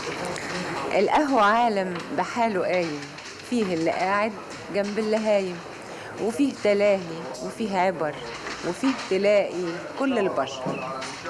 القهوة عالم بحاله قايم فيه اللي قاعد جنب اللي هايم وفيه تلاهي وفيه عبر وفيه تلاقي كل البشر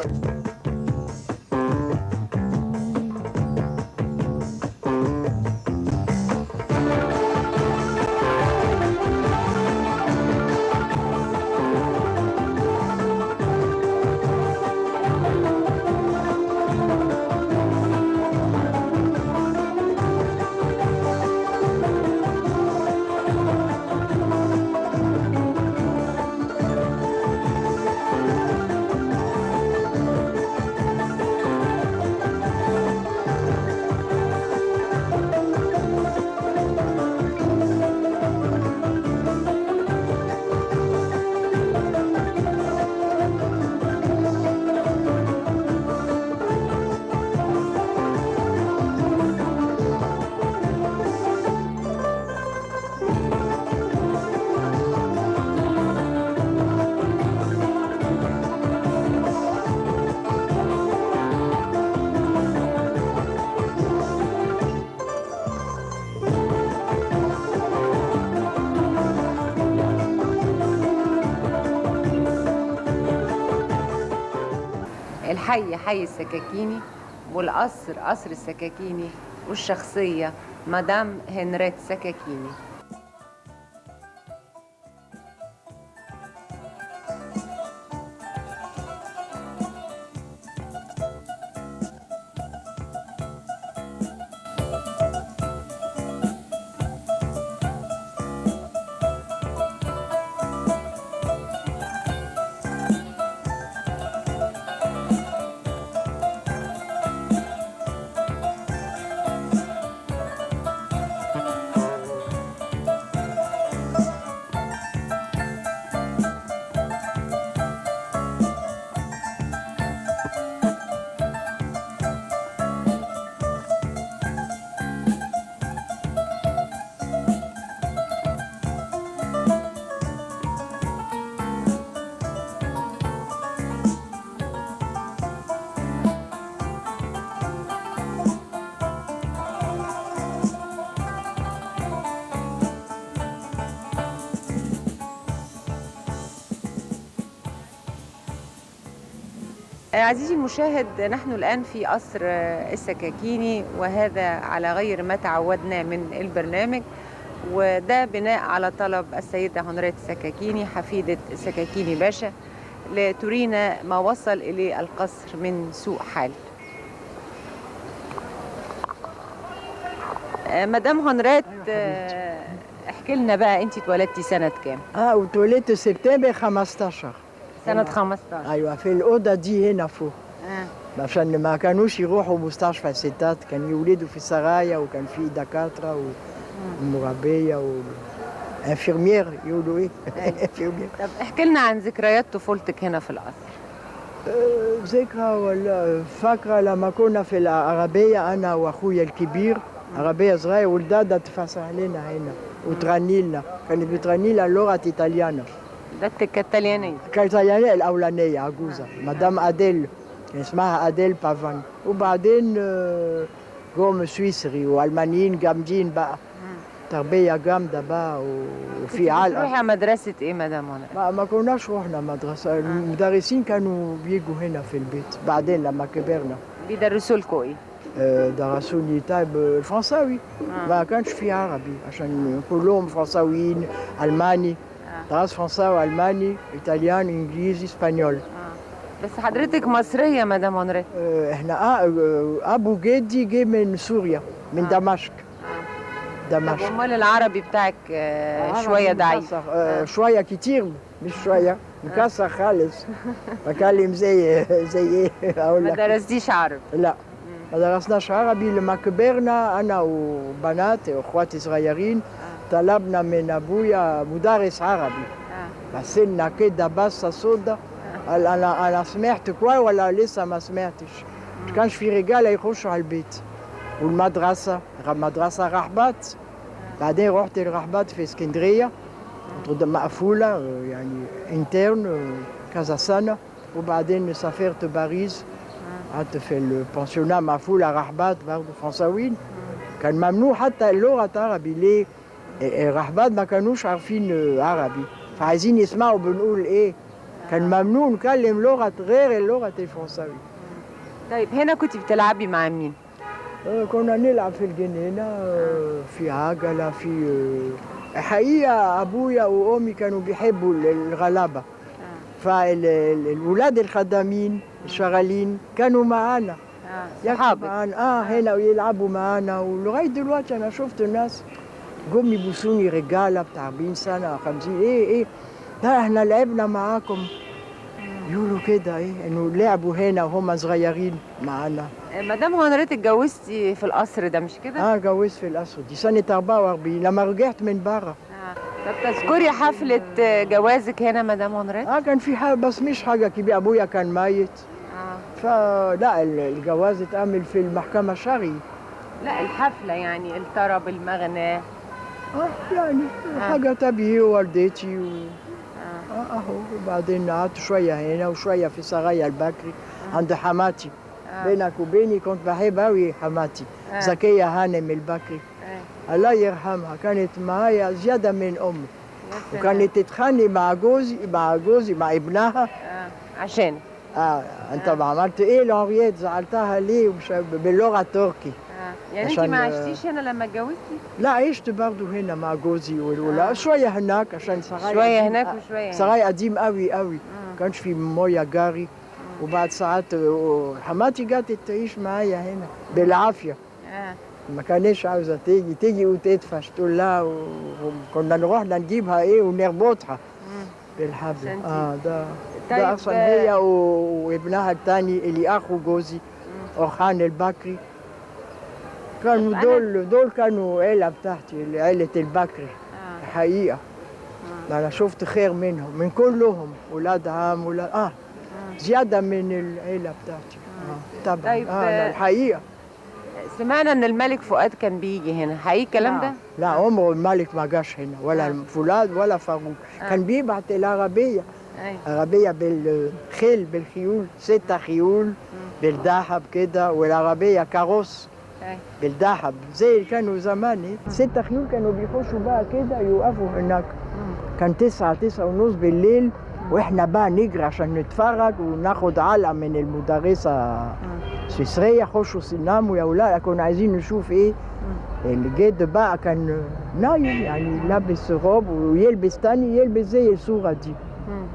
الحي حي السكاكيني والقصر قصر السكاكيني والشخصية مدام هنريت سكاكيني عزيزي المشاهد نحن الآن في قصر السكاكيني وهذا على غير ما تعودنا من البرنامج وده بناء على طلب السيدة هنريت السكاكيني حفيدة السكاكيني باشا لترينا ما وصل إليه القصر من سوء حال آه، مدام هنريت آه، احكي لنا بقى انت اتولدتي سنة كام؟ اه وتولدت سبتمبر 15 سنة هنا. 15 ايوه في الاوضه دي هنا فوق آه. عشان ما كانوش يروحوا مستشفى ستات كان يولدوا في السرايا وكان في دكاتره ومربيه وانفيرمير يقولوا ايه؟ أيوة. انفيرمير طب احكي لنا عن ذكريات طفولتك هنا في القصر آه، ذكرى ولا فاكره لما كنا في العربيه انا واخويا الكبير عربيه صغيره والداده تفسح لنا هنا وتغني لنا كانت بتغني لنا لغه ايطاليانه ده الكتاليانية كانت الإيطاليانية الأولانية عجوزة مدام أديل كان اسمها أديل بافان وبعدين آه، جم سويسري وألمانيين جامدين بقى تربية جامدة بقى و- وفي تروحي علقة على مدرسة ايه مدام هنا؟ ما, ما كناش رحنا مدرسة المدرسين كانوا بيجوا هنا في البيت بعدين لما كبرنا بيدرسوا لكم ايه؟ آه، درسوني طيب آه، الفرنساوي ما كانش في عربي عشان كلهم فرنساويين ألماني درس فرنساوي ألماني إيطاليان إنجليزي إسبانيول بس حضرتك مصرية مدام هنريت آه، احنا آه، آه، ابو جدي جه من سوريا من دمشق طب دمشق امال العربي بتاعك آه، عربي شوية ضعيف مكسر، آه، شويه كتير مش شويه مكسر خالص بكلم زي زي ايه اقول ما لك درستيش عربي لا ما درسناش عربي لما كبرنا انا وبنات اخواتي صغيرين طلبنا من ابويا مدرس عربي بس لنا كده بس صودا قال انا انا سمعت كويس ولا لسه ما سمعتش ما كانش في رجاله يخشوا على البيت والمدرسه مدرسه رحبات بعدين رحت الرحبات في اسكندريه كنت مقفوله آه، يعني انترن آه، كذا سنه وبعدين سافرت باريس قعدت في البنسيونات مع فولة رحبات برضه فرنساويين كان ممنوع حتى اللغة عربي ليه؟ إيه، رحبات ما كانوش عارفين آه، عربي فعايزين يسمعوا بنقول ايه كان ممنوع نكلم لغة غير اللغة الفرنساوية طيب هنا كنت بتلعبي مع مين؟ آه، كنا نلعب في الجنينة آه، في عجلة في آه، حقيقة أبويا وأمي كانوا بيحبوا ال- الغلابة فالولاد الخدامين الشغالين كانوا معانا اه ياكلوا صحابك معانا اه هنا ويلعبوا معانا ولغاية دلوقتي أنا شفت ناس جم يبوسوني رجالة بتاع 40 سنة 50 إيه إيه ده إحنا لعبنا معاكم يقولوا كده إيه إنه لعبوا هنا وهم صغيرين معانا مدام هنريت اتجوزتي في القصر ده مش كده؟ اه اتجوزت في القصر دي سنة 44 لما رجعت من برا آه. طب تذكري حفلة جوازك هنا مدام هنريت؟ اه كان في حاجة بس مش حاجة كبيرة أبويا كان ميت اه فلا ال- الجواز اتعمل في المحكمة الشرعية لا الحفلة يعني الطرب المغنى اه يعني آه. حاجة طبيعية والدتي و... آه. آه اهو وبعدين قعدت شوية هنا وشوية في سرايا البكري عند حماتي آه. بينك وبيني كنت بحب أوي حماتي آه. زكية هانم البكري آه. الله يرحمها كانت معايا زيادة من أمي يا سلام. وكانت تتخانق مع جوزي مع جوزي مع ابنها آه. عشان آه انت ما عملت ايه لوريت زعلتها ليه ومش باللغه التركي آه. يعني انت عشان- ما عشتيش هنا لما اتجوزتي؟ لا عشت برضه هنا مع جوزي والولا آه. شويه هناك عشان سراي شوية قديم- هناك آه، وشوية هنا. سراي قديم قوي قوي مم. كانش في مويه جاري وبعد ساعات آه، حماتي جت تعيش معايا هنا بالعافيه آه. ما كانش عاوزه تيجي تيجي وتدفش تقول لا و- وكنا نروح نجيبها ايه ونربطها مم. بالحبل عشان تيجي. اه ده طيب، ده اصلا آه، هي و- وابنها الثاني اللي اخو جوزي أورخان البكري كانوا طب أنا- دول دول كانوا عيلة بتاعتي عيلة البكري آه. حقيقة أنا شفت خير منهم من كلهم ولاد عم ولاد آه زيادة من العيلة بتاعتي آه. طبعا طيب، آه آه، لا، الحقيقة سمعنا ان الملك فؤاد كان بيجي هنا حقيقي الكلام ده؟ لا عمره الملك ما جاش هنا ولا آه. فولاد ولا فاروق آه. كان بيبعت العربية أي. عربية بالخيل بالخيول ستة خيول بالذهب كده والعربية كاروس أي. بالذهب زي اللي كانوا زمان إيه. ستة خيول كانوا بيخشوا بقى كده يوقفوا هناك كان تسعة تسعة ونص بالليل واحنا بقى نجري عشان نتفرج وناخد علقة من المدرسة سويسرية خشوا سيناموا يا ولاد كنا عايزين نشوف ايه الجد بقى كان نايم يعني لابس روب ويلبس تاني يلبس زي الصورة دي مم.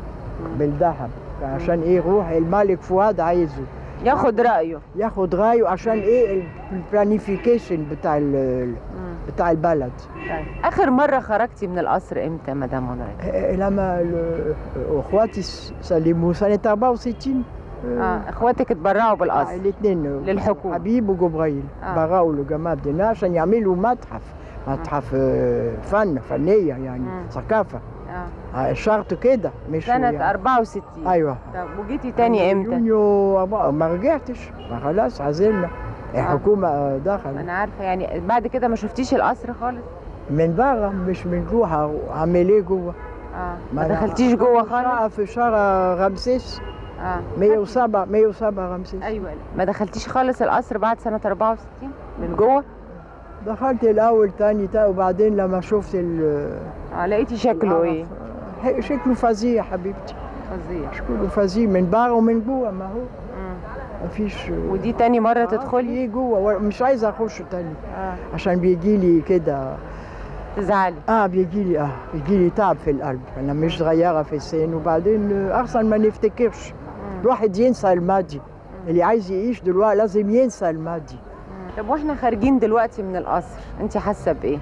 بالذهب عشان ايه روح الملك فؤاد عايزه ياخد رايه ياخد رايه عشان ايه البلانيفيكيشن بتاع ال- بتاع البلد طيب. اخر مره خرجتي من القصر امتى مدام هنريت؟ إيه لما ال- اخواتي س- سلموا سنة 64 اه اخواتك اتبرعوا بالقصر الاثنين للحكومة. حبيب وجبريل آه. برعوا لجماعة دينا عشان يعملوا متحف متحف آه، فن فنية يعني مم. ثقافة اه آه، شرط كده مش سنه يعني. 64 ايوه طب وجيتي تاني امتى؟ يونيو أربعة- ما رجعتش ما خلاص عزلنا الحكومة آه، دخلت انا عارفه يعني بعد كده ما شفتيش القصر خالص؟ من بره مش من جوه عامل ايه جوه اه ما ما أنا دخلتيش جوه خالص؟ شقة في شارع رمسيس اه 107 107 رمسيس ايوه ما دخلتيش خالص القصر بعد سنه 64 من جوه؟ دخلت الاول تاني تا وبعدين لما شفت ال اه لقيتي شكله ايه؟ ح- شكله فظيع حبيبتي فظيع شكله فظيع من بره ومن جوه ما هو مم. مفيش ودي تاني مره آه، تدخلي؟ في جوه و- مش عايزه اخش تاني اه عشان بيجي لي كده تزعلي اه بيجي لي اه بيجي لي تعب في القلب انا مش صغيره في السن وبعدين آه، احسن ما نفتكرش الواحد ينسى الماضي اللي عايز يعيش دلوقتي لازم ينسى الماضي طب واحنا خارجين دلوقتي من القصر انت حاسه بايه؟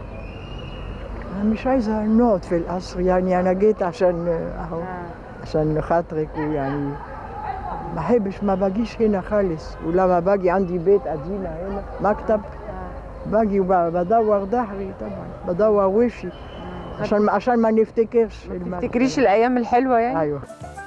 انا مش عايزه نقعد في القصر يعني انا جيت عشان آه، اهو عشان خاطرك ويعني ما احبش ما باجيش هنا خالص ولما باجي عندي بيت قديمه هنا مكتب باجي وبدور ظهري طبعا بدور وشي عشان عشان ما نفتكرش ما الماضي. تفتكريش الايام الحلوه يعني؟ ايوه